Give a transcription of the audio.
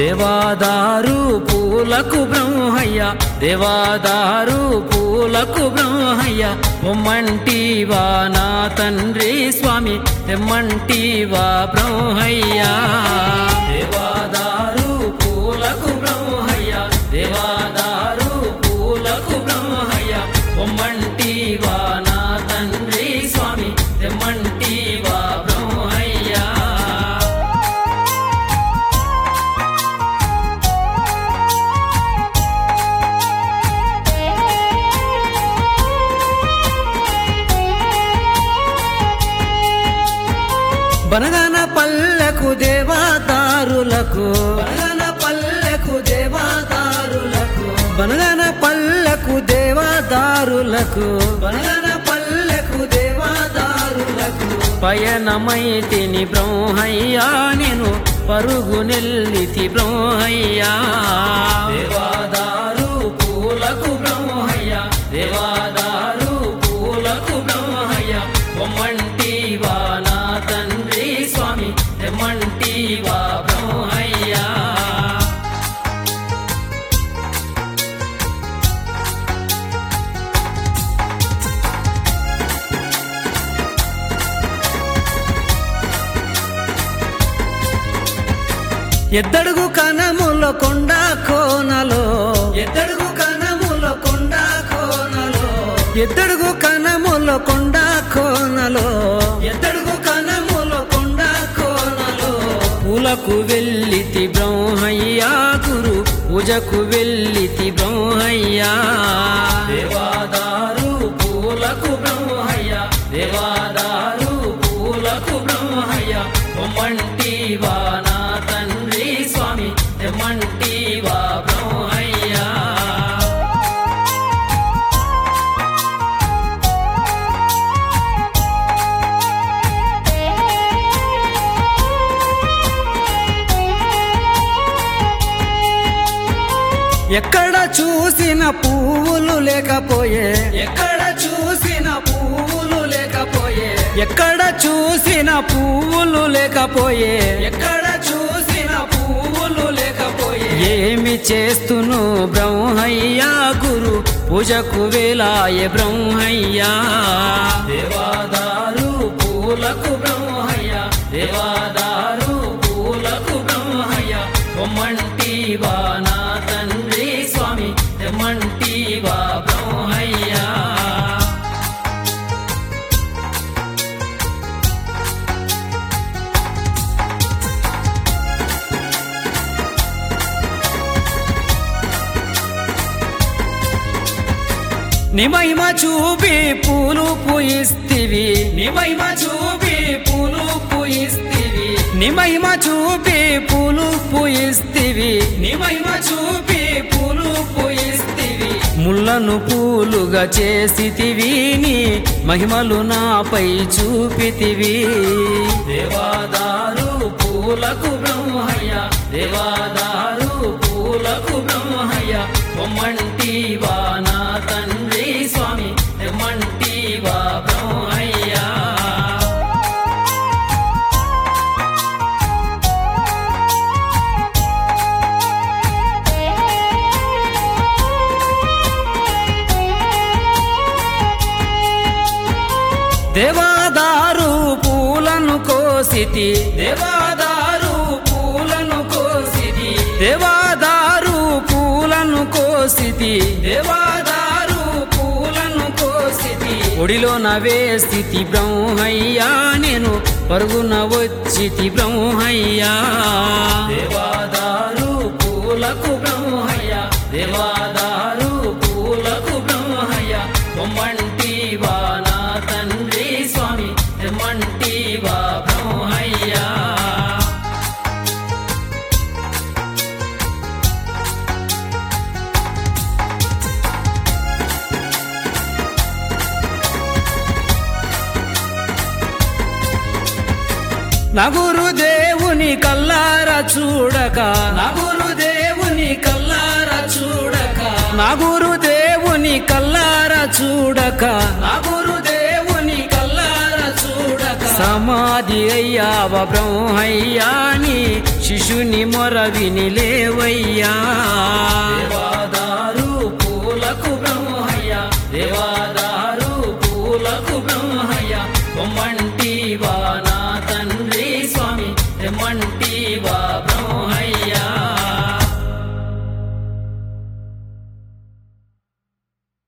దేవాదారు పూలకు బ్రహ్మయ్య దేవాదారు పూలకు బ్రహ్మయ్య ఉమ్మంటివా నా తండ్రి స్వామి తెమ్మంటివా బ్రహ్మయ్య దేవాదారు పూలకు బ్రహ్మయ్య దేవాదారు పూలకు బ్రహ్మయ్య ఉమ్మంటివా నా తండ్రి స్వామి తెమ్మంటివా బ్రహ్మయ్య బనగన పల్లెకు దేవాదారులకు బనగన పల్లెకు దేవాదారులకు బనగన పల్లెకు దేవాదారులకు బనగన పల్లెకు దేవాదారులకు పయనమై తిని బ్రహ్మయ్యా నేను పరుగు నెల్లితి బ్రహ్మయ్యా దేవాదారు పూలకు బ్రహ్మయ్య దేవాదారు పూలకు బ్రహ్మయ్య బొమ్మంటివా నా తండ్రి స్వామి తెమ్మంటివా బ్రహ్మయ్యా ఎద్దడుగు కనముల కొండ కోనలో ఎద్దడుగు కనముల కొండ కోనలో ఎద్దడుగు కనముల కొండ కోనలో ఎద్దడుగు కనముల కొండ కోనలో పూలకు వెళ్ళితి బ్రహ్మయ్యా గురు పూజకు వెళ్ళితి బ్రహ్మయ్యా దేవాదారు పూలకు బ్రహ్మయ్య దేవాదారు పూలకు బ్రహ్మయ్య బొమ్మంటివా నా తండ్రి స్వామి తెమ్మంటివా బ్రహ్మయ్యా ఎక్కడ చూసిన పువ్వులు లేకపోయే ఎక్కడ చూసిన పువ్వులు లేకపోయే ఎక్కడ చూసిన పువ్వులు లేకపోయే ఎక్కడ చూసిన పువ్వులు లేకపోయే ఏమి చేస్తును బ్రహ్మయ్యా గురు పూజకు వేలాయ బ్రహ్మయ్యా దేవాదారు పూలకు బ్రహ్మయ్య దేవాదారు పూలకు బ్రహ్మయ్య బొమ్మంటివా నా తండ్రి స్వామి తెమ్మంటివా బ్రహ్మయ్యా నిమహిమ చూపి పూలు పూయిస్తివి నిమహిమ చూపి పూలు పూయిస్తివి నిమహిమ చూపి పూలు పూయిస్తివి నిమహిమ చూపి పూలు పూయిస్తివి ముళ్ళను పూలుగా చేసితివి నీ మహిమలు నాపై చూపితివి దేవాదారు పూలకు బ్రహ్మయ్య దేవాదారు పూలకు బ్రహ్మయ్య బొమ్మంటివా నా తండ్రి స్వామి తెమ్మంటివా బ్రహ్మయ్యా దేవాదారు పూలను కోసితి దేవాదారు పూలను కోసితి దేవాదారు పూలను కోసితి దేవాదారు పూలను కోసితి ఒడిలో నవే స్థితి బ్రహ్మయ్యా నేను పరుగున వచ్చితి బ్రహ్మయ్యా దేవాదారు పూలకు బ్రహ్మయ్య దేవాదారు పూలకు బ్రహ్మయ్య బొమ్మంటివా నా తండ్రి స్వామి తెమ్మంటివా బ్రహ్మయ్యా నగురు దేవుని కల్లార చూడక నగురు దేవుని కల్లార చూడక నగురు దేవుని కల్లార చూడక నగురు దేవుని కల్లార చూడక సమాధి అయ్యావ బ్రహ్మయ్యాని శిశుని మొర విని లేవయ్యా దేవా